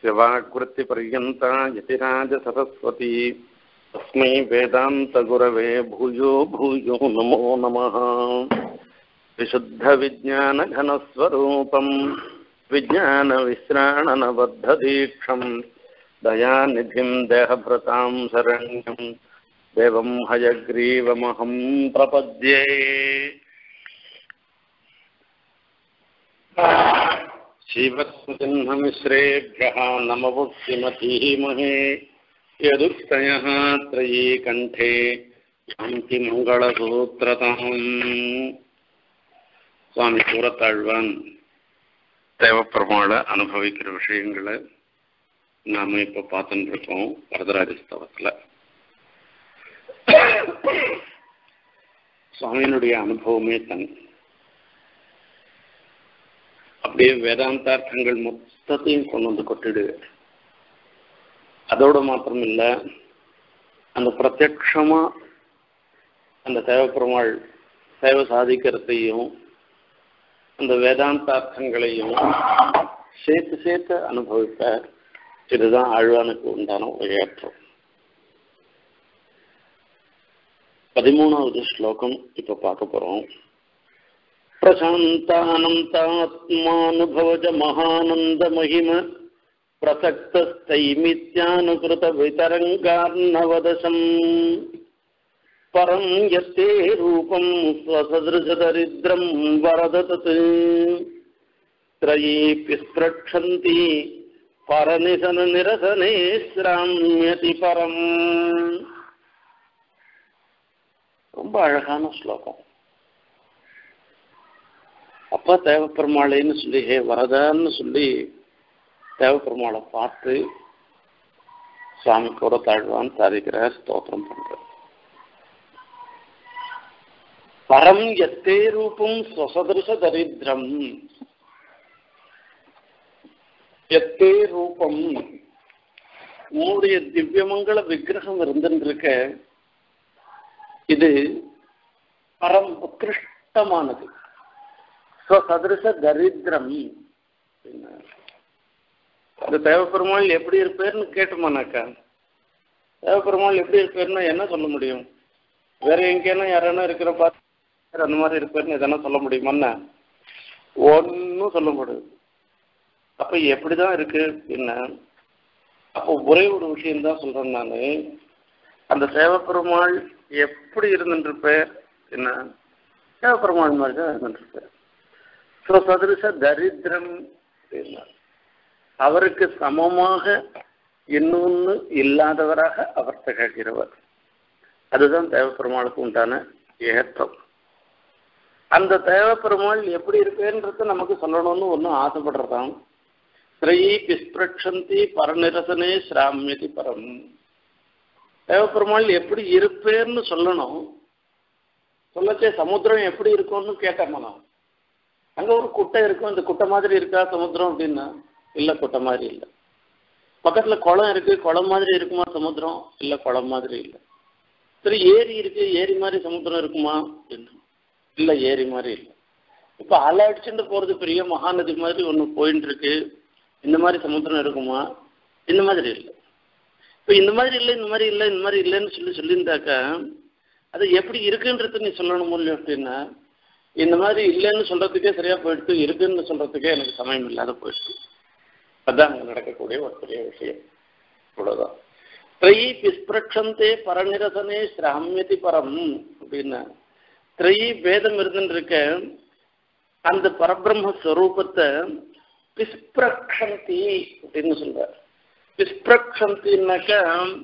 यस्य वाक्वृत्तिपर्यन्ता यतिराजसरस्वती तस्मै वेदान्तगुरवे भूयो भूयो नमो नमः विशुद्धविज्ञानघनस्वरूपम् विज्ञानविश्राणनबद्धदीक्षम् दयानिधिम् देहभृताम् शरण्यम् देवम् हयग्रीवमहम् प्रपद्ये श्रीवत्सचिह्नमिश्रेभ्यः नमवुक्तिमतीमहे यदुक्तयः त्रयी कण्ठे சாந்தி மங்களசூத்திரதாம் சுவாமி கூறத்தாழ்வான் தேவப்பெருமாள அனுபவிக்கிற விஷயங்களை நாம இப்ப பார்த்துட்டு இருக்கோம் வரதராஜஸ்தவத்துல சுவாமியினுடைய அனுபவமே தன் அப்படியே வேதாந்தார்த்தங்கள் மொத்தத்தையும் கொண்டு வந்து கொட்டிடு அதோட மாத்திரம் இல்லை அந்த பிரத்யக்ஷமா அந்த தேவப்பெருமாள் சேவை சாதிக்கிறதையும் அந்த வேதாந்தார்த்தங்களையும் சேர்த்து சேர்த்து அனுபவிப்பார் இதுதான் ஆழ்வானுக்கு உண்டான ஒரு ஏற்றம் பதிமூணாவது ஸ்லோகம் இப்ப பார்க்க போறோம் பிரசாந்தானந்தாத்மானுபவஜ மகானந்த மகிம பிரசக்தஸ்தைமித்யானுகிருத விதரங்கார்ணவதசம் பரம் யத்தே ரூபம் ஸ்வசதிருஷதரித்ரம் வரத தத் त्रयीपि स्पृक्षन्ति परनिशननिरसने श्राम्यति பரம் ரொம்ப அழகான ஸ்லோகம் அப்பா தேவப்பெருமாளைன்னு சொல்லி ஹே வரதான்னு சொல்லி தேவப்பெருமாளை பார்த்து சுவாமி கூட தாழ்வான் சாதிக்கிறார் ஸ்தோத்திரம் பண்றார் பரம் எத்தே ரூபம் ஸ்வசதிருஷ தரித்திரம் எத்தே ரூபம் உன்னுடைய திவ்யமங்கள விக்கிரகம் இருந்துருக்க இது பரம் உத்கிருஷ்டமானது ஸ்வசதிருஷ தரித்திரம் அது தேவப்பெருமாள் எப்படி இருப்பேர்னு கேட்டோமானாக்கா தேவப்பெருமாள் எப்படி இருப்பேர்னா என்ன சொல்ல முடியும் வேற எங்கேனா யாரானா இருக்கிற பார்த்து அந்த மாதிரி இருப்பேர்னு எதனா சொல்ல முடியுமாண்ணா ஒன்றும் சொல்ல முடியாது அப்ப எப்படிதான் இருக்கு அப்படின்னா அப்போ ஒரே ஒரு விஷயம்தான் சொல்றேன் நான் அந்த சேவப்பெருமாள் எப்படி இருந்துருப்பேர் என்ன சேவப்பெருமாள் மாதிரி தான் இருந்துருப்பேர் சதிருஷ தரித்திரம் அப்படின்னா அவருக்கு சமமாக இன்னொன்று இல்லாதவராக அவர் திகழ்கிறவர் அதுதான் தேவப்பெருமாளுக்கு உண்டான ஏற்றம் அந்த தேவப்பெருமாள் எப்படி இருப்பேன்றது நமக்கு சொல்லணும்னு ஒன்றும் ஆசைப்படுறதாம் ஸ்ரீ பிஸ்பிரக்ஷந்தி பரநிரசனே ஸ்ராமியதி பரம் தேவப்பெருமாள் எப்படி இருப்பேன்னு சொல்லணும் சொல்லச்சே சமுத்திரம் எப்படி இருக்கும்னு கேட்டோம்மா நான் அங்க ஒரு குட்டை இருக்கும் இந்த குட்டை மாதிரி இருக்கா சமுத்திரம் அப்படின்னா இல்ல குட்டை மாதிரி இல்லை பக்கத்துல குளம் இருக்கு குளம் மாதிரி இருக்குமா சமுத்திரம் இல்ல குளம் மாதிரி இல்லை சரி ஏரி இருக்கு ஏரி மாதிரி சமுத்திரம் இருக்குமா அப்படின்னு இல்ல ஏரி மாதிரி இல்லை இப்ப அலை அடிச்சுட்டு போறது பெரிய மகாநதி மாதிரி ஒண்ணு போயிட்டு இருக்கு இந்த மாதிரி சமுத்திரம் இருக்குமா இந்த மாதிரி இல்லை இப்ப இந்த மாதிரி இல்லை இந்த மாதிரி இல்லை இந்த மாதிரி இல்லைன்னு சொல்லி சொல்லியிருந்தாக்கா அது எப்படி இருக்குன்றது நீ சொல்லணும் இல்லையா அப்படின்னா இந்த மாதிரி இல்லைன்னு சொல்றதுக்கே சரியா போயிடுச்சு இருக்குன்னு சொல்றதுக்கே எனக்கு சமயம் இல்லாத போயிடுச்சு அதான் அங்க நடக்கக்கூடிய ஒரு பெரிய விஷயம் இவ்வளவுதான் திரையி பிஸ்பிரக்ஷந்தே பரநிரசனே சிராமியதி பரம் அப்படின்னா திரையி பேதம் இருந்துருக்க அந்த பரபிரம்மஸ்வரூபத்தை பிஸ்பிரக்ஷந்தி அப்படின்னு சொல்றார் பிஸ்பிரக்ஷந்தின்னாக்க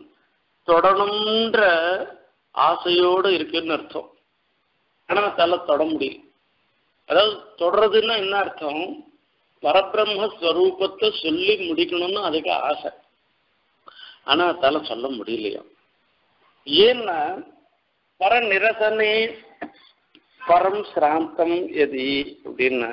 தொடணுன்ற ஆசையோடு இருக்குன்னு அர்த்தம் ஆனா தலை தொட முடியும் அதாவது தொடறதுன்னா என்ன அர்த்தம் பரபிரம்மஸ்வரூபத்தை சொல்லி முடிக்கணும்னு அதுக்கு ஆசை ஆனா அதால சொல்ல முடியலையா ஏன்னா பரநிரசனே பரம் சிராந்தம் எதி அப்படின்னா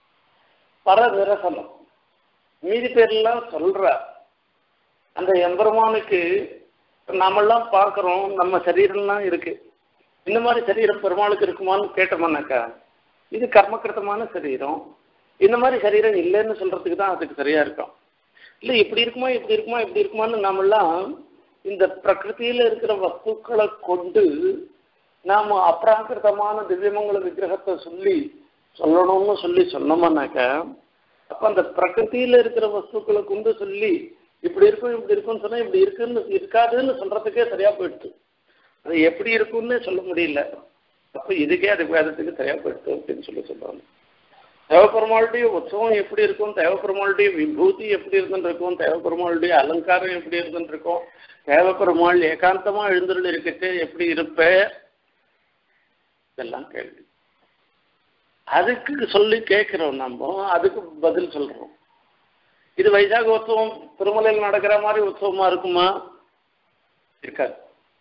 பரநிரசனம் மீதி பேர்லாம் சொல்ற அந்த எம்பெருமானுக்கு நாமெல்லாம் பார்க்குறோம் நம்ம சரீரம்லாம் இருக்கு இந்த மாதிரி சரீரம் பெருமாளுக்கு இருக்குமான்னு கேட்டோம்னாக்கா இது கர்மகிருத்தமான சரீரம் இந்த மாதிரி சரீரம் இல்லைன்னு சொல்றதுக்கு தான் அதுக்கு சரியா இருக்கும் இல்லை இப்படி இருக்குமா இப்படி இருக்குமா இப்படி இருக்குமான்னு நாமெல்லாம் இந்த பிரகிருதியில இருக்கிற வஸ்துக்களை கொண்டு நாம அப்ராகிருதமான திவ்யமங்கல விக்கிரகத்தை சொல்லி சொல்லணும்னு சொல்லி சொன்னோம்னாக்க அப்ப அந்த பிரகிருதியில இருக்கிற வஸ்துக்களை கொண்டு சொல்லி இப்படி இருக்கும் இப்படி இருக்கும்னு சொன்னா இப்படி இருக்குன்னு இருக்காதுன்னு சொல்றதுக்கே சரியா போயிடுச்சு அது எப்படி இருக்கும்னு சொல்ல முடியல அப்ப இதுக்கே அது வேதத்துக்கு சரியா போயிடுச்சு அப்படின்னு சொல்லி சொல்றாங்க தேவப்பெருமாளுடைய உற்சவம் எப்படி இருக்கும் தேவப்பெருமாளுடைய விபூதி எப்படி இருந்துருக்கும் தேவப்பெருமாளுடைய அலங்காரம் எப்படி இருந்துருக்கும் தேவப்பெருமாள் ஏகாந்தமா எழுந்துள்ள இருக்கச்சு எப்படி இருப்ப இதெல்லாம் கேள்வி அதுக்கு சொல்லி கேட்கிறோம் நம்ம அதுக்கு பதில் சொல்றோம் இது வைசாக உற்சவம் திருமலையில் நடக்கிற மாதிரி உற்சவமா இருக்குமா இருக்காது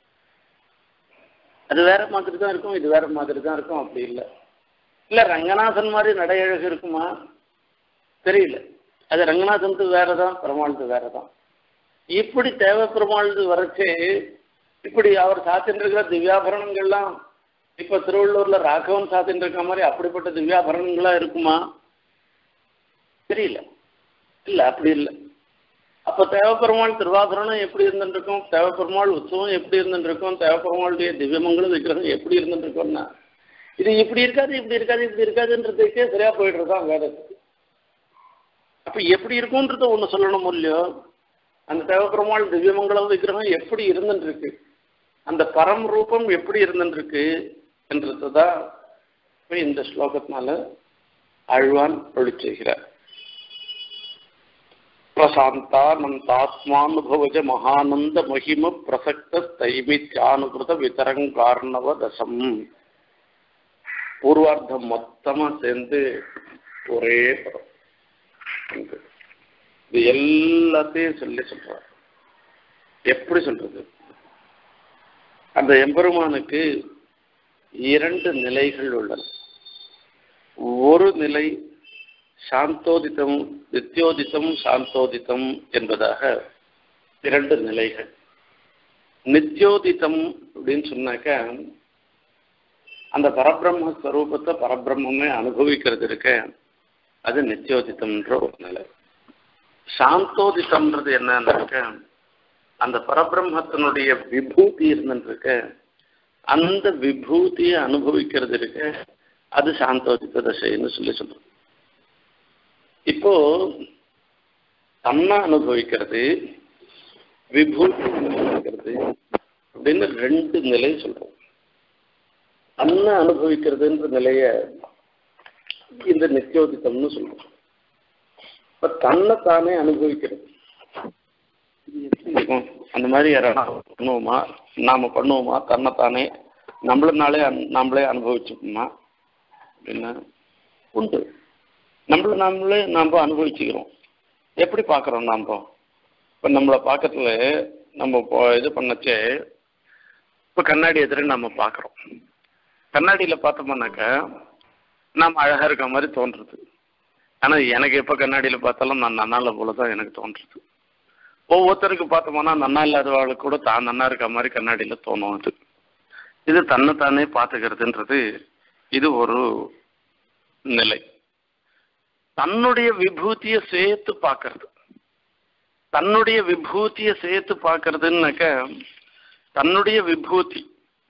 அது வேற மாதிரி தான் இருக்கும் இது வேற மாதிரி தான் இருக்கும் அப்படி இல்லை இல்ல ரங்கநாதன் மாதிரி நடையழகு இருக்குமா தெரியல அது ரங்கநாதனுக்கு வேறதான் பெருமாளுக்கு வேறதான் இப்படி தேவ பெருமாளுக்கு வரைச்சே இப்படி அவர் சாத்தின்னு இருக்கிற திவ்யாபரணங்கள்லாம் இப்ப திருவள்ளூர்ல ராகவன் சாத்தின்னு இருக்க மாதிரி அப்படிப்பட்ட திவ்யாபரணங்களா இருக்குமா தெரியல இல்ல அப்படி இல்லை அப்ப தேவப்பெருமாள் திருவாபரணம் எப்படி இருந்துருக்கும் தேவப்பெருமாள் உற்சவம் எப்படி இருந்துருக்கும் தேவப்பெருமாளுடைய திவ்யமங்கள விக்கிரகம் எப்படி இருந்துருக்கும்னா இது இப்படி இருக்காது இப்படி இருக்காது இப்படி இருக்காதுன்றதுக்கே சரியா போயிடுறதுதான் வேதத்துக்கு அப்ப எப்படி இருக்கும்ன்றத ஒண்ணு சொல்லணும் இல்லையோ அந்த தேவப்பெருமாள் திவ்யமங்கலம் விக்கிரகம் எப்படி இருந்துருக்கு அந்த பரம் ரூபம் எப்படி இருந்துருக்கு என்றதுதான் இப்ப இந்த ஸ்லோகத்தினால ஆழ்வான் ஒளி செய்கிறார் பிரசாந்தானந்தாத்மானுபவஜ மகானந்த மகிம பிரசக்த தைமித்யானுகிருத விதரங்கார்ணவ தசம் பூர்வார்த்தம் மொத்தமா சேர்ந்து ஒரே படம் இது எல்லாத்தையும் சொல்லி சொல்றார் எப்படி சொல்றது அந்த எம்பெருமானுக்கு இரண்டு நிலைகள் உள்ளன ஒரு நிலை சாந்தோதித்தம் நித்தியோதித்தம் சாந்தோதித்தம் என்பதாக இரண்டு நிலைகள் நித்தியோதித்தம் அப்படின்னு சொன்னாக்க அந்த பரபிரம்ம ஸ்வரூபத்தை பரபிரம்மே அனுபவிக்கிறது இருக்க அது நித்தியோதித்தம்ன்ற ஒரு நிலை சாந்தோதித்தம்ன்றது என்னன்னாக்க அந்த பரபிரம்மத்தினுடைய விபூதி இருந்துருக்க அந்த விபூதியை அனுபவிக்கிறது இருக்க அது சாந்தோதித்த தசைன்னு சொல்லி சொல்றோம் இப்போ தன்னை அனுபவிக்கிறது விபூதி அனுபவிக்கிறது அப்படின்னு ரெண்டு நிலை சொல்றோம் தன்னை அனுபவிக்கிறதுன்ற நிலைய இந்த நித்தியோதித்தம்னு சொல்றோம் இப்ப தன்னை தானே அனுபவிக்கிறது இது எப்படி இருக்கும் அந்த மாதிரி யாராவது பண்ணுவோமா நாம பண்ணுவோமா தன்னைத்தானே நம்மளனாலே நம்மளே அனுபவிச்சுப்போமா அப்படின்னா உண்டு நம்மள நாமளே நாம் அனுபவிச்சுக்கிறோம் எப்படி பார்க்குறோம் நாம் இப்போ நம்மளை பார்க்கறதுல நம்ம இப்போ இது பண்ணச்சே இப்போ கண்ணாடி எதிர நம்ம பார்க்குறோம் கண்ணாடியில் பார்த்தோம்னாக்கா நாம் அழகாக இருக்க மாதிரி தோன்றுறது ஆனால் எனக்கு எப்போ கண்ணாடியில் பார்த்தாலும் நான் நன்னால போல தான் எனக்கு தோன்றுறது ஒவ்வொருத்தருக்கு பார்த்தோம்னா நன்னா இல்லாதவர்களுக்கு கூட தான் நன்னா இருக்க மாதிரி கண்ணாடியில் தோணும் அது இது தன்னைத்தானே பார்த்துக்கிறதுன்றது இது ஒரு நிலை தன்னுடைய விபூதியை சேர்த்து பார்க்கறது தன்னுடைய விபூதியை சேர்த்து பார்க்கறதுன்னாக்க தன்னுடைய விபூதி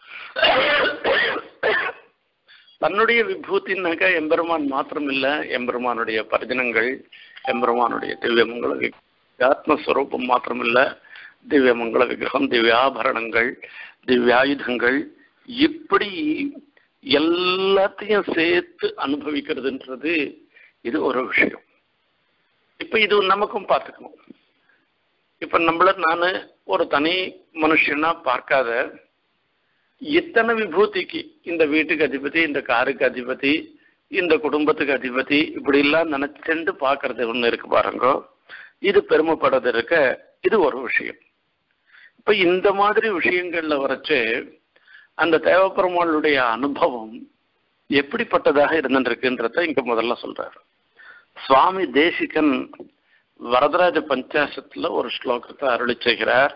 தன்னுடைய விபூதினாக்கா எம்பெருமான் மாத்திரம் இல்ல எம்பெருமானுடைய பரிஜனங்கள் எம்பெருமானுடைய திவ்யமங்கள ஆத்மஸ்வரூபம் மாத்திரம் இல்ல திவ்யமங்கள விக்கிரகம் திவ்யாபரணங்கள் திவ்யாயுதங்கள் இப்படி எல்லாத்தையும் சேர்த்து அனுபவிக்கிறதுன்றது இது ஒரு விஷயம் இப்ப இது நமக்கும் பார்த்துக்கணும் இப்ப நம்மள நான் ஒரு தனி மனுஷனா பார்க்காத இத்தனை விபூதிக்கு இந்த வீட்டுக்கு அதிபதி இந்த காருக்கு அதிபதி இந்த குடும்பத்துக்கு அதிபதி இப்படி எல்லாம் நினைச்சுட்டு பார்க்கறது ஒண்ணு இருக்கு பாருங்க இது பெருமைப்படுறது இருக்க இது ஒரு விஷயம் இப்ப இந்த மாதிரி விஷயங்கள்ல வரைச்சு அந்த தேவப்பெருமாளுடைய அனுபவம் எப்படிப்பட்டதாக இருந்துருக்குன்றத இங்க முதல்ல சொல்றாரு சுவாமி தேசிகன் வரதராஜ பஞ்சாசத்துல ஒரு ஸ்லோகத்தை அருளி செய்கிறார்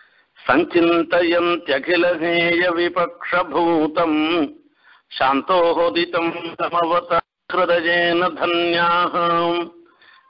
சஞ்சிந்தயந்தியகிலநேய விபக்ஷபூதம் சாந்தோதிதம் தமவத ஹிருதயேன தன்யாः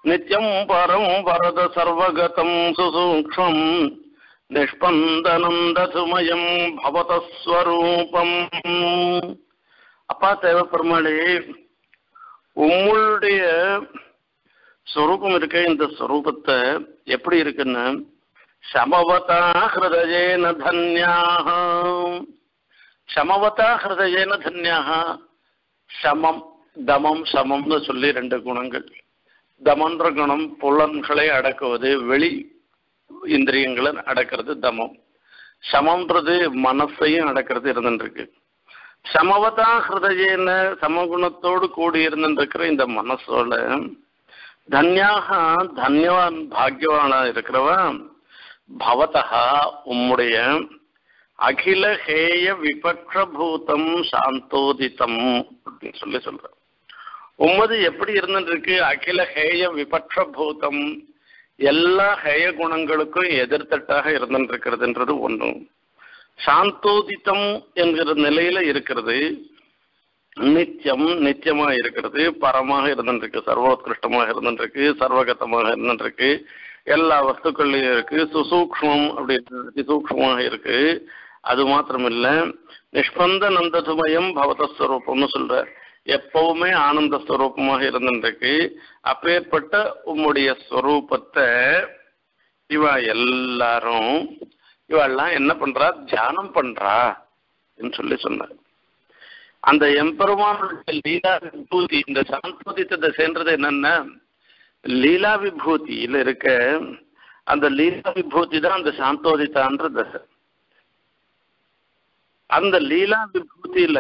நித்யம் பரம் வரத சர்வகதம் சுசூக்ஷ்மம் நிஷ்பந்தனம் ததுமயம் பவதஸ்வரூபம் அப்பா தேவப்பெருமாளே உங்களுடைய ஸ்வரூபம் இருக்க இந்த ஸ்வரூபத்தை எப்படி இருக்குன்னு சமவதா ஹிருதயேன தன்யாக சமவதா ஹிருதயேன தன்யாக சமம் தமம் சமம்னு சொல்லி ரெண்டு குணங்கள் தமன்ற குணம் புலன்களை அடக்குவது வெளி இந்திரியங்களை அடக்கிறது தமம் சமம்ன்றது மனசையும் அடக்கிறது இருந்துருக்கு சமவதா ஹிருதயேன சமகுணத்தோடு கூடி இருந்துருக்கிற இந்த மனசோட தன்யாக தன்யவான் பாக்யவானா இருக்கிறவன் பவதா உம்முடைய அகில ஹேய விபக்ஷபூதம் சாந்தோதிதம் அப்படின்னு சொல்லி சொல்ற உம்மது எப்படி இருந்துருக்கு அகில ஹேய விபக்ஷபூதம் எல்லா ஹேய குணங்களுக்கும் எதிர்த்தட்டாக இருந்துருக்கிறதுன்றது ஒன்று சாந்தோதித்தம் என்கிற நிலையில இருக்கிறது நித்தியம் நித்தியமா இருக்கிறது பரமாக இருந்துருக்கு சர்வோத்கிருஷ்டமாக இருந்துருக்கு சர்வகத்தமாக இருந்துருக்கு எல்லா வஸ்துக்கள்லையும் இருக்கு சுசூக்ஷ்மம் அப்படி சூக்ஷ்மமாக இருக்கு அது மாத்திரமில்ல நிஷ்பந்த நந்ததுமயம் பவதஸ்வரூபம்னு சொல்ற எப்பவுமே ஆனந்த ஸ்வரூபமாக இருந்துருக்கு அப்பேற்பட்ட உம்முடைய ஸ்வரூபத்தை இவ எல்லாரும் இவெல்லாம் என்ன பண்றா தியானம் பண்றா சொல்லி சொன்னார் அந்த எம்பெருமானுடைய லீலா விபூதி இந்த சாந்தோதித்தத்தை சேர்ந்தது என்னன்னா லீலா விபூதியில இருக்க அந்த லீலா விபூதி தான் அந்த சாந்தோதித்தான்ற தசை அந்த லீலா விபூதியில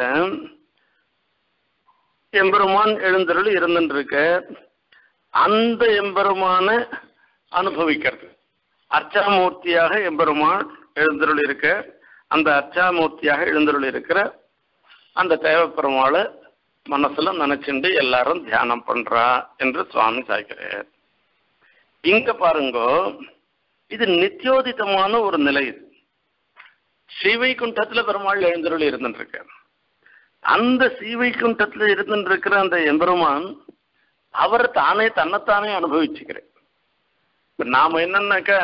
எம்பெருமான் எழுந்தருள் இருந்துருக்க அந்த எம்பெருமான அனுபவிக்கிறது அர்ச்சாமூர்த்தியாக எம்பெருமான் எழுந்தருள் இருக்க அந்த அர்ச்சாமூர்த்தியாக எழுந்தருள் இருக்கிற அந்த தேவப்பெருமாளை மனசுல நினைச்சுண்டு எல்லாரும் தியானம் பண்றா என்று சுவாமி சாய்க்கிறார் இங்க பாருங்க இது நித்தியோதிதமான ஒரு நிலை இது ஸ்ரீவைகுண்டத்துல பெருமாள் எழுந்தருள் இருந்துருக்க அந்த ஸ்ரீவைகுண்டத்துல இருந்துருக்கிற அந்த எம்பெருமான் அவர் தானே தன்னைத்தானே அனுபவிச்சுக்கிறேன் இப்ப நாம என்னன்னாக்கா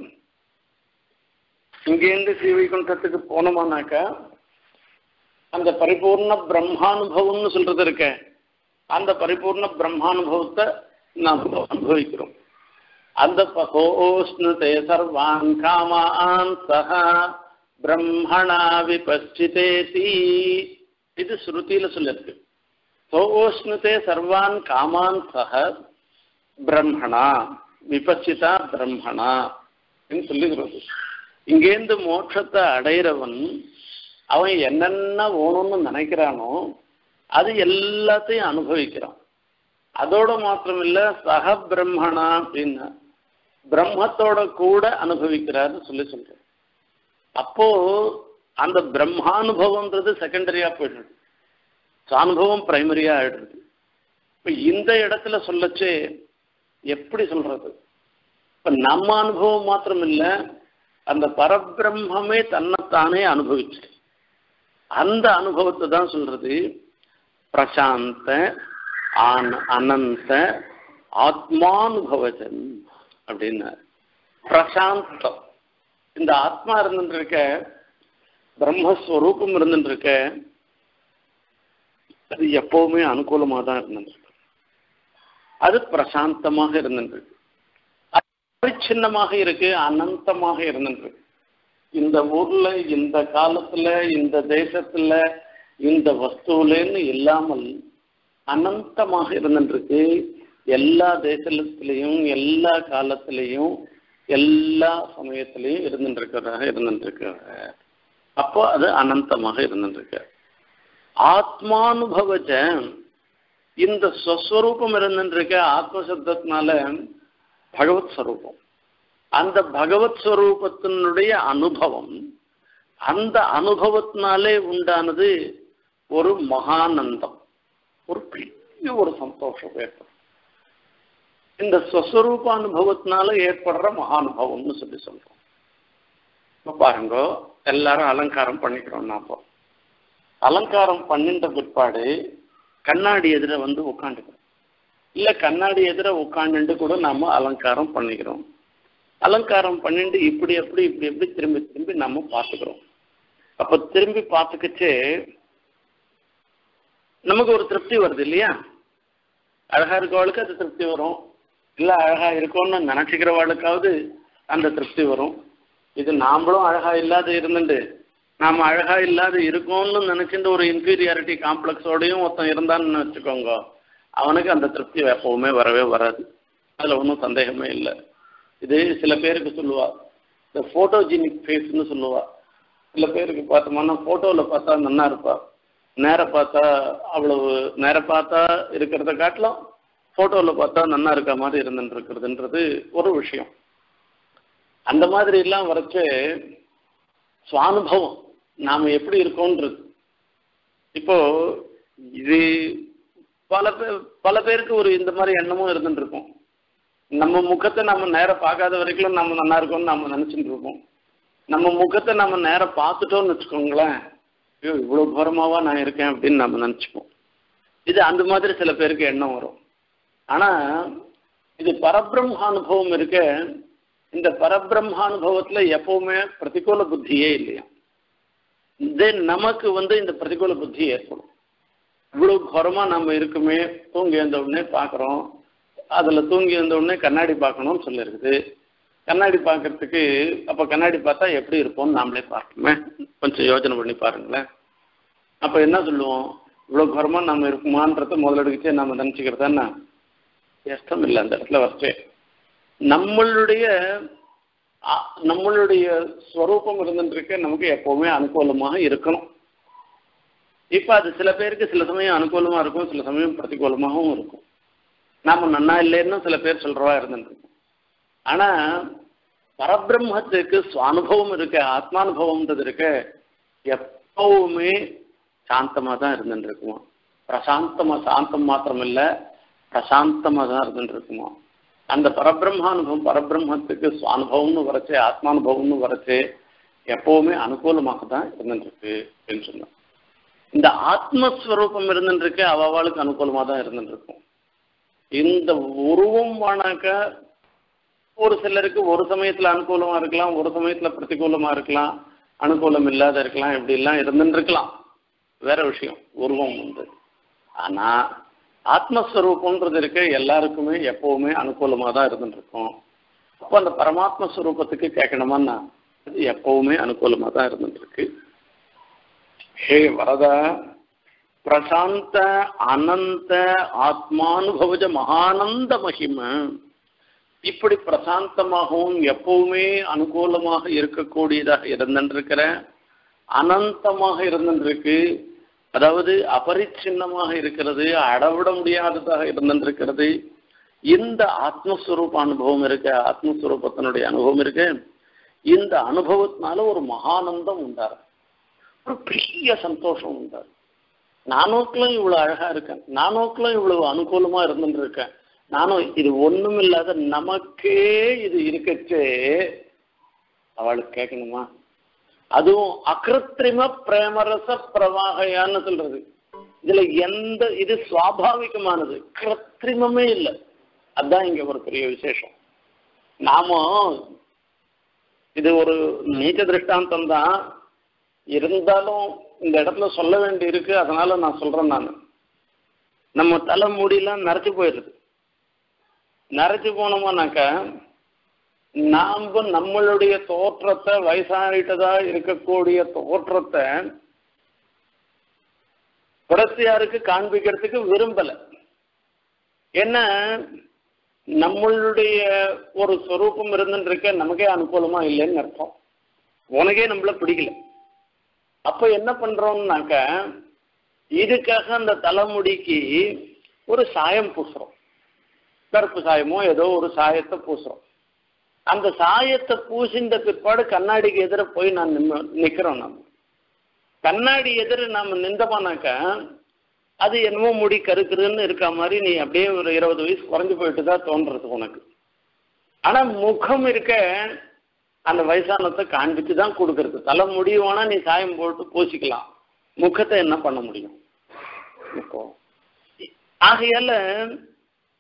இங்கேருந்து ஸ்ரீவைகுண்டத்துக்கு போனோமானாக்கா அந்த பரிபூர்ண பிரம்மானுபவம்னு சொல்றது இருக்க அந்த பரிபூர்ண பிரம்மானுபவத்தை நாம் அனுபவிக்கிறோம் அந்த பகோஷ்ணுதே சர்வான் காமான் சஹா பிரம்மணா விபச்சிதேதி இது ஸ்ருதியில சொல்லிருக்கு சோஷ்ணுதே சர்வான் காமான் சஹ பிரம்மணா விபச்சிதா பிரம்மணா சொல்லுகிறது இங்கேருந்து மோட்சத்தை அடையிறவன் அவன் என்னென்ன வேணும்னு நினைக்கிறானோ அது எல்லாத்தையும் அனுபவிக்கிறான் அதோட மாத்திரம் இல்ல சக பிரம்மணா அப்படின்னா பிரம்மத்தோட கூட அனுபவிக்கிறார்னு சொல்லி சொல்றேன் அப்போ அந்த பிரம்மானுபவம்ன்றது செகண்டரியா போயிடுது அனுபவம் பிரைமரியா ஆயிடுது இப்ப இந்த இடத்துல சொல்லச்சே எப்படி சொல்றது இப்ப நம்ம அனுபவம் மாத்திரம் இல்ல அந்த பரபிரம்மே தன்னைத்தானே அனுபவிச்சு அந்த அனுபவத்தை தான் சொல்றது பிரசாந்த ஆன் அனந்த ஆத்மானுபவஜன் அப்படின்னு பிரசாந்தம் இந்த ஆத்மா இருந்துருக்க பிரம்மஸ்வரூபம் இருந்துருக்க அது எப்பவுமே அனுகூலமாக தான் இருந்துருக்கு அது பிரசாந்தமாக இருந்துருக்கு பரிச்சின்னமாக இருக்கு அனந்தமாக இருந்துருக்கு இந்த ஊர்ல இந்த காலத்துல இந்த தேசத்துல இந்த வஸ்துலேன்னு இல்லாமல் அனந்தமாக இருந்துருக்கு எல்லா தேசத்திலையும் எல்லா காலத்திலையும் எல்லா சமயத்திலையும் இருந்துருக்கிறதாக இருந்துருக்கிறார் அப்போ அது அனந்தமாக இருந்துருக்கு ஆத்மானுபவச்ச இந்த ஸ்வஸ்வரூபம் இருந்துருக்க ஆத்மசப்தத்தினால பகவத் ஸ்வரூபம் அந்த பகவத் ஸ்வரூபத்தினுடைய அனுபவம் அந்த அனுபவத்தினாலே உண்டானது ஒரு மகானந்தம் ஒரு பெரிய ஒரு சந்தோஷம் ஏற்படும் இந்த ஸ்வஸ்வரூப அனுபவத்தினால ஏற்படுற மகானுபவம்னு சொல்லி சொல்றோம் இப்போ பாருங்க எல்லாரும் அலங்காரம் பண்ணிக்கிறோம் நாப்போ அலங்காரம் பண்ணிட்ட பிற்பாடு கண்ணாடி எதிர வந்து உட்காந்துக்கிறோம் இல்ல கண்ணாடி எதிர உட்காந்துட்டு கூட நாம அலங்காரம் பண்ணிக்கிறோம் அலங்காரம் பண்ணிட்டு இப்படி எப்படி இப்படி எப்படி திரும்பி திரும்பி நாம பார்த்துக்கிறோம் அப்ப திரும்பி பார்த்துக்கிச்சு நமக்கு ஒரு திருப்தி வருது இல்லையா அழகா இருக்கவளுக்கு அது திருப்தி வரும் இல்ல அழகா இருக்கும்னு நினைச்சுக்கிறவாளுக்காவது அந்த திருப்தி வரும் இது நாமளும் அழகா இல்லாத இருந்துட்டு நாம அழகா இல்லாத இருக்கோம்னு நினைச்சிட்டு ஒரு இன்ஃபீரியாரிட்டி காம்ப்ளெக்ஸோடையும் ஒருத்தன் இருந்தான்னு வச்சுக்கோங்க அவனுக்கு அந்த திருப்தி எப்பவுமே வரவே வராது அதுல ஒன்றும் சந்தேகமே இல்லை இது சில பேருக்கு சொல்லுவா இந்த போட்டோஜெனிக் ஃபேஸ்னு சொல்லுவா சில பேருக்கு பார்த்தோம்னா போட்டோவில் பார்த்தா நன்னா இருப்பா நேர பார்த்தா அவ்வளவு நேர பார்த்தா இருக்கிறத காட்டிலும் போட்டோவில் பார்த்தா நன்னா இருக்க மாதிரி இருந்துட்டு இருக்கிறதுன்றது ஒரு விஷயம் அந்த மாதிரி எல்லாம் வரைச்சு சுவானுபவம் நாம எப்படி இருக்கோன்றது இப்போ இது பல பேர் பல பேருக்கு ஒரு இந்த மாதிரி எண்ணமும் இருந்துட்டு இருக்கும் நம்ம முகத்தை நம்ம நேரம் பார்க்காத வரைக்கும் நம்ம நல்லா இருக்கோம்னு நம்ம நினைச்சிட்டு இருக்கோம் நம்ம முகத்தை நம்ம நேரம் பார்த்துட்டோம்னு வச்சுக்கோங்களேன் ஐயோ இவ்வளவு கோரமாவா நான் இருக்கேன் அப்படின்னு நம்ம நினைச்சுப்போம் இது அந்த மாதிரி சில பேருக்கு எண்ணம் வரும் ஆனா இது பரபிரம்மானுபவம் இருக்க இந்த பரபிரம்மானுபவத்துல எப்பவுமே பிரதிகூல புத்தியே இல்லையா இது நமக்கு வந்து இந்த பிரதிகூல புத்தி ஏற்படும் இவ்வளவு கோரமா நம்ம இருக்குமே தூங்கி எழுந்த உடனே பார்க்குறோம் அதுல தூங்கி எழுந்த உடனே கண்ணாடி பார்க்கணும்னு சொல்லியிருக்குது கண்ணாடி பார்க்கறதுக்கு அப்ப கண்ணாடி பார்த்தா எப்படி இருப்போம்னு நாமளே பார்க்கணுமே கொஞ்சம் யோசனை பண்ணி பாருங்களேன் அப்ப என்ன சொல்லுவோம் இவ்வளவு கோரமா நம்ம இருக்குமான்றத முதலெடுக்கச்சே நம்ம நினைச்சுக்கிறதா இஷ்டம் இல்லை அந்த இடத்துல வச்சே நம்மளுடைய அ- நம்மளுடைய ஸ்வரூபம் இருந்துட்டு நமக்கு எப்பவுமே அனுகூலமாக இருக்கணும் இப்ப அது சில பேருக்கு சில சமயம் அனுகூலமா இருக்கும் சில சமயம் பிரதிகூலமாகவும் இருக்கும் நாம நன்னா இல்லைன்னு சில பேர் சொல்றவா இருந்துட்டு இருக்கும் ஆனா பரபிரம்மத்துக்கு சுவானுபவம் இருக்கு ஆத்மானுபவம்ன்றது இருக்கு எப்பவுமே சாந்தமா தான் இருந்துட்டு இருக்குமா பிரசாந்தமா சாந்தம் மாத்திரம் இல்ல பிரசாந்தமா தான் இருந்துட்டு இருக்குமா அந்த பரபிரம்மானுபவம் பரபிரம்மத்துக்கு சுவானுபவம்னு வரைச்சு ஆத்மானுபவம்னு வரைச்சு எப்பவுமே அனுகூலமாக தான் இருந்துட்டு இருக்கு அப்படின்னு சொன்னான் இந்த ஆத்மஸ்வரூபம் இருந்துட்டு இருக்கு அவளுக்கு அனுகூலமா தான் இருந்துட்டு இருக்கும் இந்த உருவம் ஆனாக்க ஒரு சிலருக்கு ஒரு சமயத்துல அனுகூலமா இருக்கலாம் ஒரு சமயத்துல பிரதிகூலமா இருக்கலாம் அனுகூலம் இல்லாத இருக்கலாம் இப்படி எல்லாம் இருந்துட்டு இருக்கலாம் வேற விஷயம் உருவம் உண்டு ஆனா ஆத்மஸ்வரூபம்ன்றது இருக்க எல்லாருக்குமே எப்பவுமே அனுகூலமா தான் இருந்துட்டு இருக்கும் அப்போ அந்த பரமாத்ம ஸ்வரூபத்துக்கு கேட்கணுமான்னா அது எப்பவுமே அனுகூலமா தான் இருந்துட்டு இருக்கு ஹே வரதா பிரசாந்த அனந்த ஆத்மானுபவஜ மகானந்த மகிமை இப்படி பிரசாந்தமாகவும் எப்பவுமே அனுகூலமாக இருக்கக்கூடியதாக இருந்திருக்கிற அனந்தமாக இருந்திருக்கு அதாவது அபரிச்சின்னமாக இருக்கிறது அடவிட முடியாததாக இருந்திருக்கிறது இந்த ஆத்மஸ்வரூப அனுபவம் இருக்க ஆத்மஸ்வரூபத்தினுடைய அனுபவம் இருக்கு இந்த அனுபவத்தினால ஒரு மகானந்தம் உண்டாரு ஒரு பெரிய சந்தோஷம் உண்டாரு நானோக்கெல்லாம் இவ்வளவு அழகா இருக்கேன் நானோக்கெல்லாம் இவ்வளவு அனுகூலமா இருந்துட்டு இருக்கேன் நானும் இது ஒண்ணும் இல்லாத நமக்கே இது இருக்கச்சே அவளுக்கு கேட்கணுமா அதுவும் அகிருத்திரிம பிரேமரச பிரவாகையான்னு சொல்றது இதுல எந்த இது சுவாபாவிகமானது கிருத்திரிமமே இல்லை அதான் இங்க ஒரு பெரிய விசேஷம் நாம இது ஒரு நீச்ச திருஷ்டாந்தம் தான் இருந்தாலும் இந்த இடத்துல சொல்ல வேண்டி இருக்கு அதனால நான் சொல்றேன் நான் நம்ம தலை முடியெல்லாம் நரைச்சு போயிடுது நரைச்சு போனோமானாக்கா நாம நம்மளுடைய தோற்றத்தை வயசாகிட்டதா இருக்கக்கூடிய தோற்றத்தை புரட்சியாருக்கு காண்பிக்கிறதுக்கு விரும்பல ஏன்னா நம்மளுடைய ஒரு சொரூபம் இருந்துட்டு இருக்க நமக்கே அனுகூலமா இல்லைன்னு அர்த்தம் உனக்கே நம்மள பிடிக்கல அப்ப என்ன பண்றோம்னாக்க இதுக்காக அந்த தலைமுடிக்கு ஒரு சாயம் பூசுறோம் கருப்பு சாயமோ ஏதோ ஒரு சாயத்தை பூசுறோம் அந்த சாயத்தை பூசிந்த பிற்பாடு கண்ணாடிக்கு எதிர போய் நான் நிம்ம நிக்கிறோம் நம்ம கண்ணாடி எதிர நாம நின்றோமானாக்க அது என்னமோ முடி கருக்குதுன்னு இருக்க மாதிரி நீ அப்படியே ஒரு இருபது வயசு குறைஞ்சு போயிட்டு தான் தோன்றது உனக்கு ஆனா முகம் இருக்க அந்த வயசானத்தை காண்பிச்சு தான் கொடுக்கறது தலை முடியுமானா நீ சாயம் போட்டு பூசிக்கலாம் முகத்தை என்ன பண்ண முடியும் இப்போ ஆகையால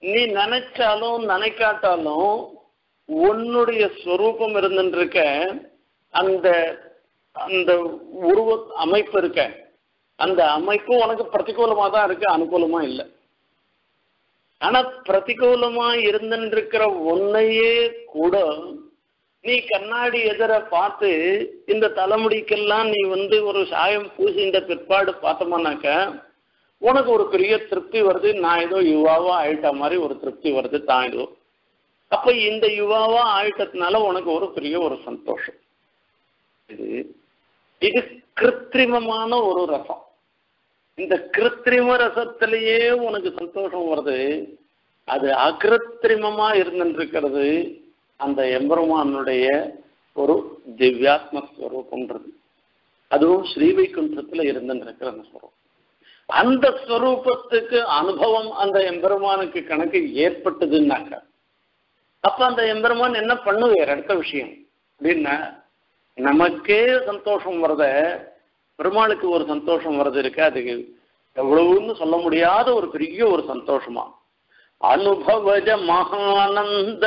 நீ நினைச்சாலும் நினைக்காட்டாலும் உன்னுடைய ஸ்வரூபம் இருந்துருக்க அந்த அந்த உருவ அமைப்பு இருக்க அந்த அமைப்பு உனக்கு பிரதிகூலமா தான் இருக்கு அனுகூலமா இல்லை ஆனா பிரதிகூலமா இருந்துருக்கிற உன்னையே கூட நீ கண்ணாடி எதிர பார்த்து இந்த தலைமுடிக்கெல்லாம் நீ வந்து ஒரு சாயம் பூசின்ற பிற்பாடு பார்த்தோம்னாக்க உனக்கு ஒரு பெரிய திருப்தி வருது நான் ஏதோ யுவாவா ஆயிட்ட மாதிரி ஒரு திருப்தி வருது தான் ஏதோ அப்ப இந்த யுவாவா ஆயிட்டதுனால உனக்கு ஒரு பெரிய ஒரு சந்தோஷம் இது இது கிருத்திரிமமான ஒரு ரசம் இந்த கிருத்திரிம ரசத்திலேயே உனக்கு சந்தோஷம் வருது அது அகிருத்திரிமமா இருந்துருக்கிறது அந்த எம்பெருமானுடைய ஒரு திவ்யாத்ம ஸ்வரூபம்ன்றது அதுவும் ஸ்ரீவைகுண்டத்துல இருந்துருக்கிற அந்த ஸ்வரூபம் அந்த ஸ்வரூபத்துக்கு அனுபவம் அந்த எம்பெருமானுக்கு கணக்கு ஏற்பட்டதுன்னாக்கா அப்ப அந்த எம்பெருமான் என்ன பண்ணுவார் அடுத்த விஷயம் அப்படின்னா நமக்கே சந்தோஷம் வரத பெருமாளுக்கு ஒரு சந்தோஷம் வர்றது இருக்கு அது எவ்வளவுன்னு சொல்ல முடியாத ஒரு பெரிய ஒரு சந்தோஷமா அனுபவஜ மகானந்த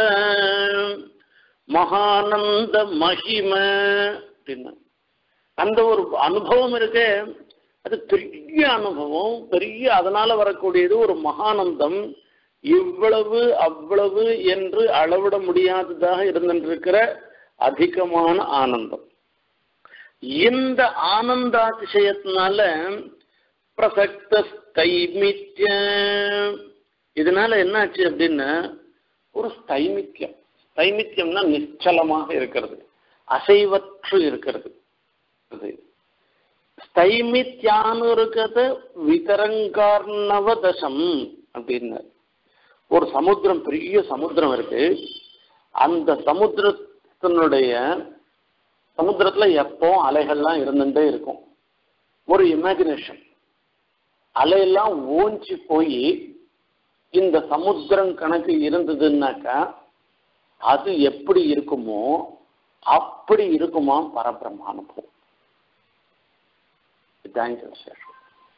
மகானந்த மகிம அப்படின்னு அந்த ஒரு அனுபவம் இருக்கு அது பெரிய அனுபவம் பெரிய அதனால வரக்கூடியது ஒரு மகானந்தம் இவ்வளவு அவ்வளவு என்று அளவிட முடியாததாக இருந்திருக்கிற அதிகமான ஆனந்தம் இந்த ஆனந்தாதிசயத்தினால பிரசக்த ஸ்தைமித்ய இதனால என்னாச்சு அப்படின்னா ஒரு ஸ்தைமித்யம் ஸ்தைமித்யம்னா நிச்சலமாக இருக்கிறது அசைவற்று இருக்கிறது அது ஸ்தைமித்யான்னு இருக்கிறது விதரங்கார்ணவதசம் அப்படின்னு ஒரு சமுத்திரம் பெரிய சமுத்திரம் இருக்கு அந்த சமுத்திரத்தினுடைய சமுத்திரத்துல எப்போ அலைகள்லாம் இருந்துட்டே இருக்கும் ஒரு இமேஜினேஷன் அலையெல்லாம் ஓஞ்சி போய் இந்த சமுத்திரம் கணக்கு இருந்ததுன்னாக்கா அது எப்படி இருக்குமோ அப்படி இருக்குமா பரபிரம்மானுபவம் இதுதான் இந்த விசேஷம்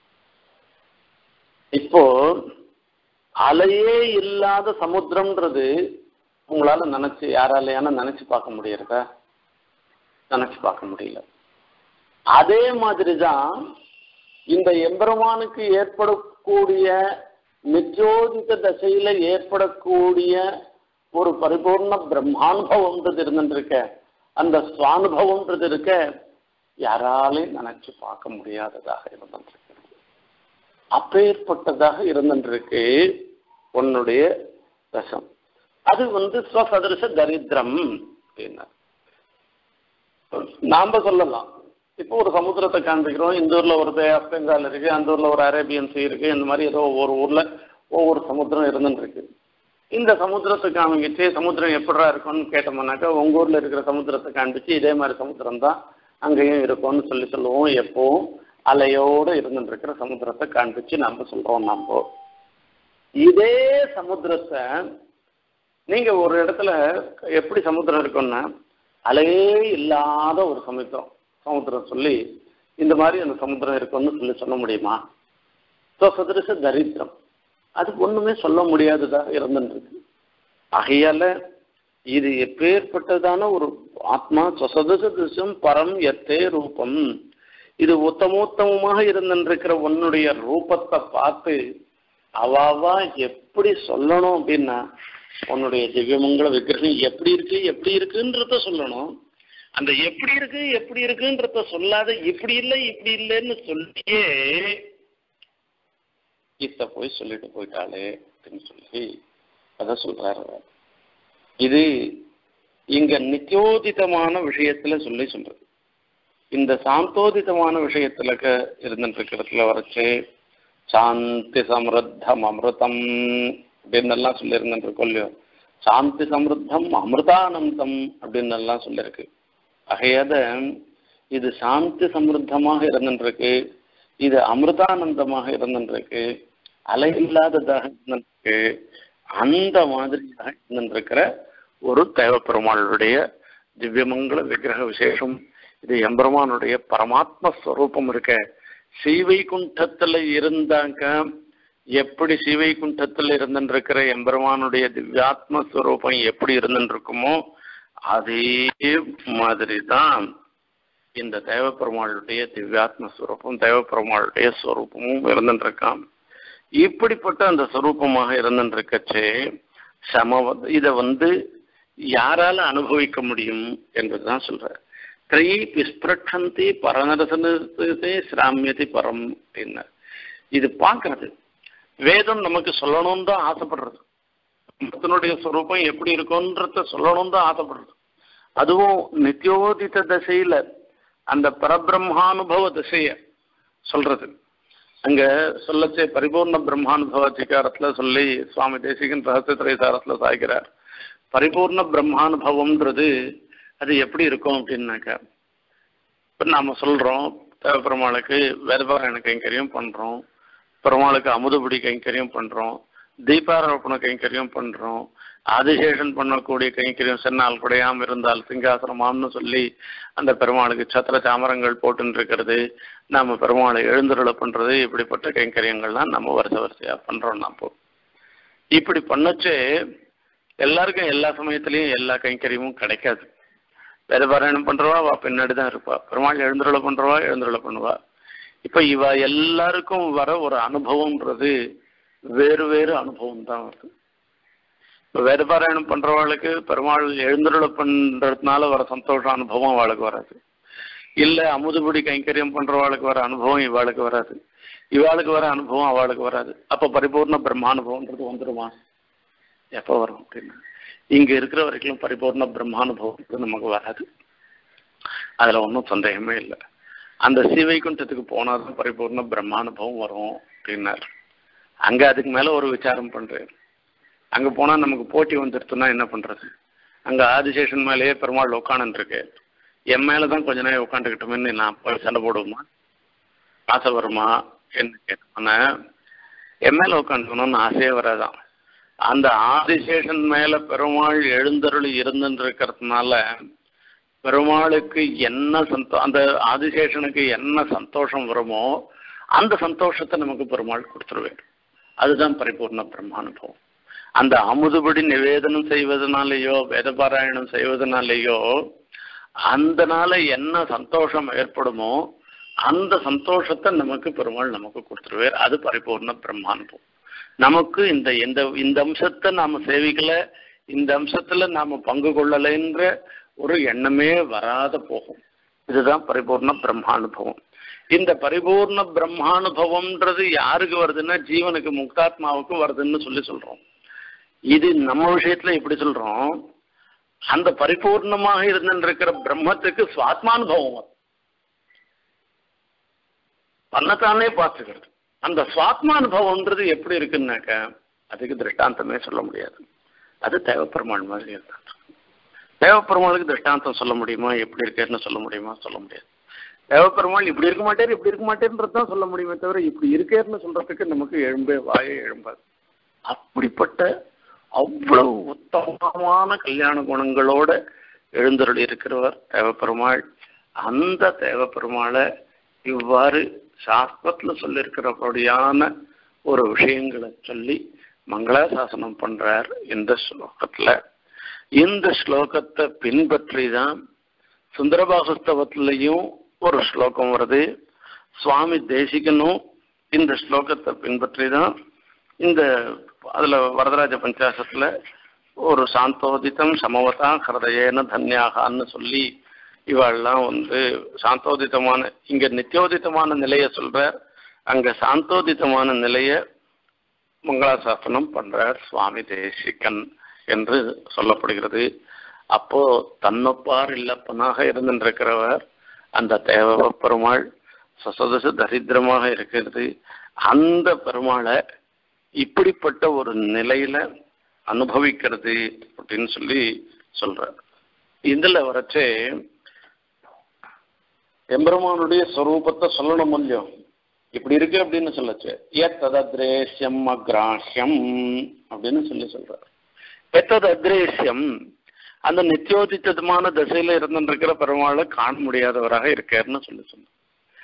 இப்போ அலையே இல்லாத சமுத்திரம்ன்றது உங்களால நினைச்சு யாராலையான நினைச்சு பார்க்க முடியறதா நினைச்சு பார்க்க முடியல அதே மாதிரிதான் இந்த எம்பெருமானுக்கு ஏற்படக்கூடிய நிச்சோதித தசையில ஏற்படக்கூடிய ஒரு பரிபூர்ண பிரம்மானுபவம்ன்றது இருந்துருக்க அந்த சுவானுபவம்ன்றது இருக்க யாராலையும் நினைச்சு பார்க்க முடியாததாக இருந்துருக்கு அப்பேற்பட்டதாக இருந்துருக்கு உன்னுடைய ரசம் அது வந்து ஸ்வசதரிச தரித்திரம் அப்படின்னா நாம சொல்லலாம் இப்போ ஒரு சமுத்திரத்தை காண்பிக்கிறோம் இந்த ஊர்ல ஒரு பே ஆஃப் பெங்கால் இருக்கு அந்த ஊர்ல ஒரு அரேபியன் சீ இருக்கு இந்த மாதிரி ஏதோ ஒவ்வொரு ஊர்ல ஒவ்வொரு சமுத்திரம் இருந்துட்டு இருக்கு இந்த சமுத்திரத்தை காமிக்கிச்சு சமுத்திரம் எப்படா இருக்கும்னு கேட்டோம்னாக்கா உங்க ஊர்ல இருக்கிற சமுத்திரத்தை காண்பிச்சு இதே மாதிரி சமுத்திரம் தான் அங்கேயும் இருக்கும்னு சொல்லி சொல்லுவோம் எப்பவும் அலையோடு இருந்துட்டு இருக்கிற சமுத்திரத்தை காண்பிச்சு நம்ம சொல்றோம் நம்ம இதே சமுத்திரத்தை நீங்க ஒரு இடத்துல எப்படி சமுத்திரம் இருக்கும்னா அலையே இல்லாத ஒரு சமுத்திரம் சமுத்திரம் சொல்லி இந்த மாதிரி அந்த சமுத்திரம் இருக்கும்னு சொல்லி சொல்ல முடியுமா ஸோ சதுரச தரித்திரம் அது ஒண்ணுமே சொல்ல முடியாததா இருந்துருக்கு ஆகையால இது எப்பேற்பட்டதான ஒரு ஆத்மா சொசதச திருஷம் பரம் எத்தே ரூபம் இது உத்தமோத்தமமாக இருந்திருக்கிற உன்னுடைய ரூபத்தை பார்த்து அவாவா எப்படி சொல்லணும் அப்படின்னா உன்னுடைய திவ்யமங்கள விக்கிரகம் எப்படி இருக்கு எப்படி இருக்குன்றத சொல்லணும் அந்த எப்படி இருக்கு எப்படி இருக்குன்றத சொல்லாத இப்படி இல்லை இப்படி இல்லைன்னு சொல்லியே இத்த போய் சொல்லிட்டு போயிட்டாளே அப்படின்னு சொல்லி அத சொல்றாரு இது இங்க நித்தியோதிதமான விஷயத்துல சொல்லி சொல்றது இந்த சாந்தோதிதமான விஷயத்துல இருந்துட்டு இருக்கிறதுல வரைச்சு சாந்தி சமிருத்தம் அமிர்தம் அப்படின்னு எல்லாம் சொல்லியிருந்துட்டு இருக்கோம் இல்லையோ சாந்தி சமிருத்தம் அமிர்தானந்தம் அப்படின்னு எல்லாம் சொல்லியிருக்கு ஆகையாத இது சாந்தி சமிருத்தமாக இருந்துருக்கு இது அமிர்தானந்தமாக இருந்துருக்கு அலை இல்லாததாக இருந்துருக்கு அந்த மாதிரியாக இருந்துருக்கிற ஒரு தேவப்பெருமாளுடைய திவ்யமங்கள விக்கிரக விசேஷம் இது எம்பெருமானுடைய பரமாத்ம ஸ்வரூபம் இருக்க ஸ்ரீவைகுண்டத்துல இருந்தாங்க எப்படி சிவைகுண்டத்தில் இருந்துருக்கிற எம்பெருமானுடைய திவ்யாத்ம ஸ்வரூபம் எப்படி இருந்துருக்குமோ அதே மாதிரி தான் இந்த தேவப்பெருமாளுடைய திவ்யாத்ம ஸ்வரூபம் தேவப்பெருமாளுடைய ஸ்வரூபமும் இருந்துருக்கான் இப்படிப்பட்ட அந்த ஸ்வரூபமாக இருந்துருக்கச்சே சம இதை வந்து யாரால அனுபவிக்க முடியும் என்பதுதான் சொல்ற திரை விஸ்பிரட்சந்தி பரநரசனத்தை சிராமியதி பரம் அப்படின்னு இது பார்க்கறது வேதம் நமக்கு சொல்லணும்னு தான் ஆசைப்படுறது மதனுடைய ஸ்வரூபம் எப்படி இருக்கும்ன்றத சொல்லணும்னு தான் ஆசைப்படுறது அதுவும் நித்தியோதித தசையில அந்த பரபிரம்மானுபவ திசைய சொல்றது அங்க சொல்லச்சே பரிபூர்ண பிரம்மானுபவ அதிகாரத்துல சொல்லி சுவாமி தேசிகன் ரகசியத்திரைசாரத்துல சாய்க்கிறார் பரிபூர்ண பிரம்மானுபவம்ன்றது அது எப்படி இருக்கும் அப்படின்னாக்கா இப்போ நாம சொல்றோம் தேவப்பெருமாளுக்கு வேதபாராயண கைங்கரியம் பண்றோம் பெருமாளுக்கு அமுதுபடி கைங்கரியம் பண்றோம் தீபாரோபண கைங்கரியம் பண்றோம் ஆதிசேஷன் பண்ணக்கூடிய கைங்கரியம் சென்னால் குடையாம இருந்தால் சிங்காசனமாம்னு சொல்லி அந்த பெருமாளுக்கு சத்திர சாமரங்கள் போட்டுன்னு இருக்கிறது நாம பெருமாளை எழுந்துருளை பண்றது இப்படிப்பட்ட கைங்கரியங்கள்லாம் நம்ம வருஷ வரிசையா பண்றோம் நாம இப்படி பண்ணச்சே எல்லாருக்கும் எல்லா சமயத்திலையும் எல்லா கைங்கரியமும் கிடைக்காது வேத பாராயணம் பண்றவா அவ பின்னாடி தான் இருப்பா பெருமாள் எழுந்துருளை பண்றவா எழுந்துருளை பண்ணுவா இப்ப இவ எல்லாருக்கும் வர ஒரு அனுபவம்ன்றது வேறு வேறு அனுபவம் தான் வருது இப்போ வேதபாராயணம் பண்றவாளுக்கு பெருமாள் எழுந்துருளை பண்றதுனால வர சந்தோஷ அனுபவம் அவளுக்கு வராது இல்ல அமுதுபடி கைங்கரியம் பண்றவாளுக்கு வர அனுபவம் இவாளுக்கு வராது இவாளுக்கு வர அனுபவம் அவளுக்கு வராது அப்ப பரிபூர்ண பிரம்மானுபவம்ன்றது வந்துருமா எப்போ வரும் அப்படின்னா இங்க இருக்கிற வரைக்கும் பரிபூர்ண பிரம்மானுபவம் நமக்கு வராது அதுல ஒன்றும் சந்தேகமே இல்லை அந்த சிவைகுண்டத்துக்கு போனாதான் பரிபூர்ண பிரம்மானுபவம் வரும் அப்படின்னாரு அங்க அதுக்கு மேல ஒரு விசாரம் பண்றேன் அங்க போனா நமக்கு போட்டி வந்துடுச்சுன்னா என்ன பண்றது அங்க ஆதிசேஷன் மேலேயே பெருமாள் உட்காந்து இருக்கு என் மேலதான் கொஞ்ச நேரம் உட்காந்துக்கிட்டோம்னு நான் போய் சண்டை போடுவோமா ஆசை வருமா என்ன கேட்டோன்னா என் மேல உட்காந்துக்கணும்னு ஆசையே வராதான் அந்த ஆதிசேஷன் மேல பெருமாள் எழுந்தருள் இருந்துன்னு இருக்கிறதுனால பெருமாளுக்கு என்ன சந்தோ அந்த ஆதிசேஷனுக்கு என்ன சந்தோஷம் வருமோ அந்த சந்தோஷத்தை நமக்கு பெருமாள் கொடுத்துருவேன் அதுதான் பரிபூர்ண பிரம்மானுபவம் அந்த அமுதுபடி நிவேதனம் செய்வதனாலேயோ வேதபாராயணம் செய்வதனாலேயோ அந்த நாள என்ன சந்தோஷம் ஏற்படுமோ அந்த சந்தோஷத்தை நமக்கு பெருமாள் நமக்கு கொடுத்துருவார் அது பரிபூர்ண பிரம்மானுபவம் நமக்கு இந்த இந்த இந்த அம்சத்தை நாம சேவிக்கல இந்த அம்சத்துல நாம பங்கு கொள்ளலைன்ற ஒரு எண்ணமே வராத போகும் இதுதான் பரிபூர்ண பிரம்மானுபவம் இந்த பரிபூர்ண பிரம்மானுபவம்ன்றது யாருக்கு வருதுன்னா ஜீவனுக்கு முக்தாத்மாவுக்கு வருதுன்னு சொல்லி சொல்றோம் இது நம்ம விஷயத்துல எப்படி சொல்றோம் அந்த பரிபூர்ணமாக இருந்திருக்கிற பிரம்மத்துக்கு சுவாத்மானுபவம் வரும் தன்னைத்தானே பார்த்துக்கிறது அந்த சுவாத்மானுபவம்ன்றது எப்படி இருக்குன்னாக்க அதுக்கு திருஷ்டாந்தமே சொல்ல முடியாது அது தேவப்பெருமாள் மாதிரி இருந்தான் தேவப்பெருமாளுக்கு திருஷ்டாந்தம் சொல்ல முடியுமா எப்படி இருக்கேன்னு சொல்ல முடியுமா சொல்ல முடியாது தேவப்பெருமாள் இப்படி இருக்க மாட்டேர் இப்படி இருக்க மாட்டேன்றது தான் சொல்ல முடியுமே தவிர இப்படி இருக்கேன்னு சொல்றதுக்கு நமக்கு எழும்பே வாயே எழும்பாது அப்படிப்பட்ட அவ்வளவு உத்தமமான கல்யாண குணங்களோட எழுந்தருள் இருக்கிறவர் தேவப்பெருமாள் அந்த தேவப்பெருமாளை இவ்வாறு சாஸ்திரத்துல சொல்லியிருக்கிறபடியான ஒரு விஷயங்களை சொல்லி மங்களாசாசனம் பண்றார் இந்த ஸ்லோகத்துல இந்த ஸ்லோகத்தை பின்பற்றி தான் சுந்தரபாகஸ்தவத்திலையும் ஒரு ஸ்லோகம் வருது சுவாமி தேசிகனும் இந்த ஸ்லோகத்தை பின்பற்றி தான் இந்த அதுல வரதராஜ பஞ்சாசத்துல ஒரு சாந்தோதித்தம் சமவதா ஹிருதயேன தன்யாகான்னு சொல்லி இவாள்லாம் வந்து சாந்தோதித்தமான இங்க நித்தியோதித்தமான நிலைய சொல்றார் அங்க சாந்தோதித்தமான நிலைய மங்களாசாசனம் பண்றார் சுவாமி தேசிகன் என்று சொல்லப்படுகிறது அப்போ தன்னொப்பார் இல்லப்பனாக இருந்திருக்கிறவர் அந்த தேவ பெருமாள் சசதச தரித்திரமாக இருக்கிறது அந்த பெருமாளை இப்படிப்பட்ட ஒரு நிலையில அனுபவிக்கிறது அப்படின்னு சொல்லி சொல்றார் இதுல வரச்சே எம்பெருமானுடைய ஸ்வரூபத்தை சொல்லணும் இல்லையோ இப்படி இருக்கு அப்படின்னு சொல்லச்சு எத்தது அத்ரேசியம் அக்ராஹ்யம் அப்படின்னு சொல்லி சொல்றார் எத்தது அத்ரேசியம் அந்த நித்தியோதித்தமான தசையில இருந்துருக்கிற பெருமாளை காண முடியாதவராக இருக்காருன்னு சொல்லி சொன்னார்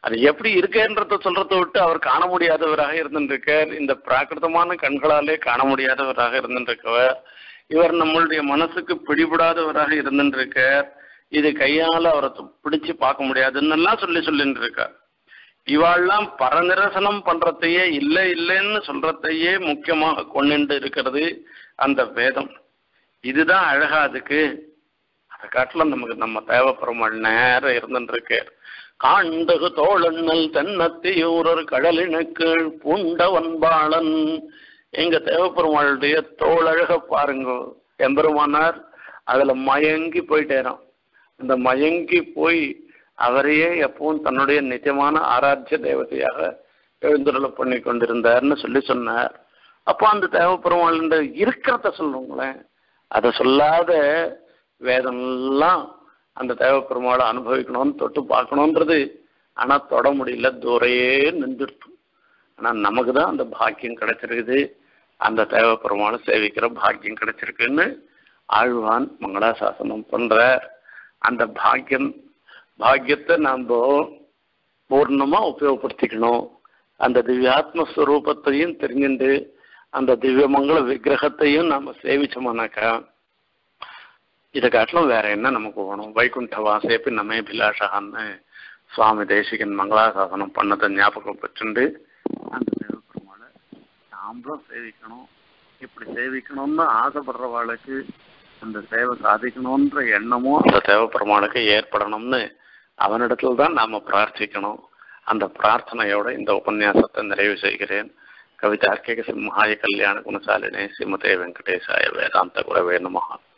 அது எப்படி இருக்கேன்றத சொல்றதை விட்டு அவர் காண முடியாதவராக இருந்துருக்கார் இந்த பிராகிருதமான கண்களாலே காண முடியாதவராக இருந்துருக்கவர் இவர் நம்மளுடைய மனசுக்கு பிடிபடாதவராக இருந்துருக்கார் இது கையால அவரை பிடிச்சு பார்க்க முடியாதுன்னு எல்லாம் சொல்லி சொல்லிட்டு இருக்கார் இவாள்லாம் பரநிரசனம் பண்றதையே இல்லை இல்லைன்னு சொல்றதையே முக்கியமாக கொண்டுட்டு இருக்கிறது அந்த வேதம் இதுதான் அழகா அதுக்கு அதை காட்டிலும் நமக்கு நம்ம தேவைப்படுற நேரம் இருந்துருக்கு காண்டகு தோழன்னல் தென்னத்தியூரர் கடலினுக்கீழ் பூண்டவன்பாளன் எங்க தேவப்பெருமாளுடைய தோழழக பாருங்க எம்பெருமானார் அதுல மயங்கி போயிட்டேறான் அந்த மயங்கி போய் அவரையே எப்பவும் தன்னுடைய நிஜமான ஆராய்ச்சி தேவதையாக எழுந்துருள பண்ணி கொண்டிருந்தார்னு சொல்லி சொன்னார் அப்போ அந்த தேவப்பெருமாள் இருக்கிறத சொல்லுங்களேன் அதை சொல்லாத வேதம்லாம் அந்த தேவப்பெருமாளை அனுபவிக்கணும்னு தொட்டு பார்க்கணுன்றது ஆனா தொட முடியல தூரையே நின்றுட்டு ஆனா நமக்கு தான் அந்த பாக்கியம் கிடைச்சிருக்குது அந்த தேவப்பெருமாளை சேவிக்கிற பாக்கியம் கிடைச்சிருக்குன்னு ஆழ்வான் மங்களாசாசனம் பண்ற அந்த பாக்கியம் பாக்கியத்தை நாம் பூர்ணமா உபயோகப்படுத்திக்கணும் அந்த திவ்யாத்மஸ்வரூபத்தையும் தெரிஞ்சுட்டு அந்த திவ்யமங்கள விக்கிரகத்தையும் நாம சேவிச்சோம்னாக்கா இதை காட்டிலும் வேற என்ன நமக்கு வேணும் வைகுண்ட வாசேப்பி நமே பிலாஷகான்னு சுவாமி தேசிகன் மங்களாசாசனம் பண்ணதை ஞாபகம் வச்சுண்டு அந்த தேவப்பெருமாளை நாமளும் சேவிக்கணும் இப்படி சேவிக்கணும்னு ஆசைப்படுறவாளுக்கு அந்த சேவை சாதிக்கணுன்ற எண்ணமும் அந்த தேவப்பெருமாளுக்கு ஏற்படணும்னு அவனிடத்துல தான் நாம பிரார்த்திக்கணும் அந்த பிரார்த்தனையோட இந்த உபன்யாசத்தை நிறைவு செய்கிறேன் கவிதார்க்கிக சிம்ஹாய கல்யாண குணசாலினே ஸ்ரீமதே வெங்கடேசாய வேதாந்த குரவே நமஹா